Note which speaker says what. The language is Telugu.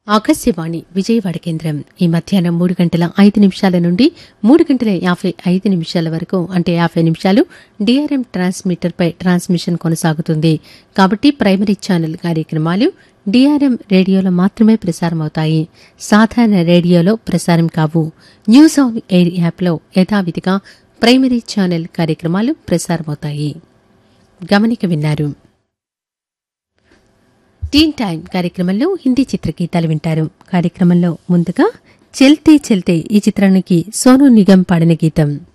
Speaker 1: ఆకాశవాణి విజయవాడ కేంద్రం ఈ మధ్యాహ్నం మూడు గంటల ఐదు నిమిషాల నుండి మూడు గంటల యాభై ఐదు నిమిషాల వరకు అంటే యాభై నిమిషాలు డిఆర్ఎం ట్రాన్స్మిటర్పై ట్రాన్స్మిషన్ కొనసాగుతుంది కాబట్టి ప్రైమరీ ఛానల్ కార్యక్రమాలు డిఆర్ఎం రేడియోలో మాత్రమే ప్రసారమవుతాయి సాధారణ రేడియోలో ప్రసారం కావు న్యూస్ ఆన్ ఎయిర్ యాప్లో యథావిధిగా ప్రైమరీ ఛానల్ కార్యక్రమాలు ప్రసారమవుతాయి గమనిక విన్నారు టీన్ టైం కార్యక్రమంలో హిందీ చిత్రగీతాలు వింటారు కార్యక్రమంలో ముందుగా చెల్తే చెల్తే ఈ చిత్రానికి సోను నిగం పాడిన గీతం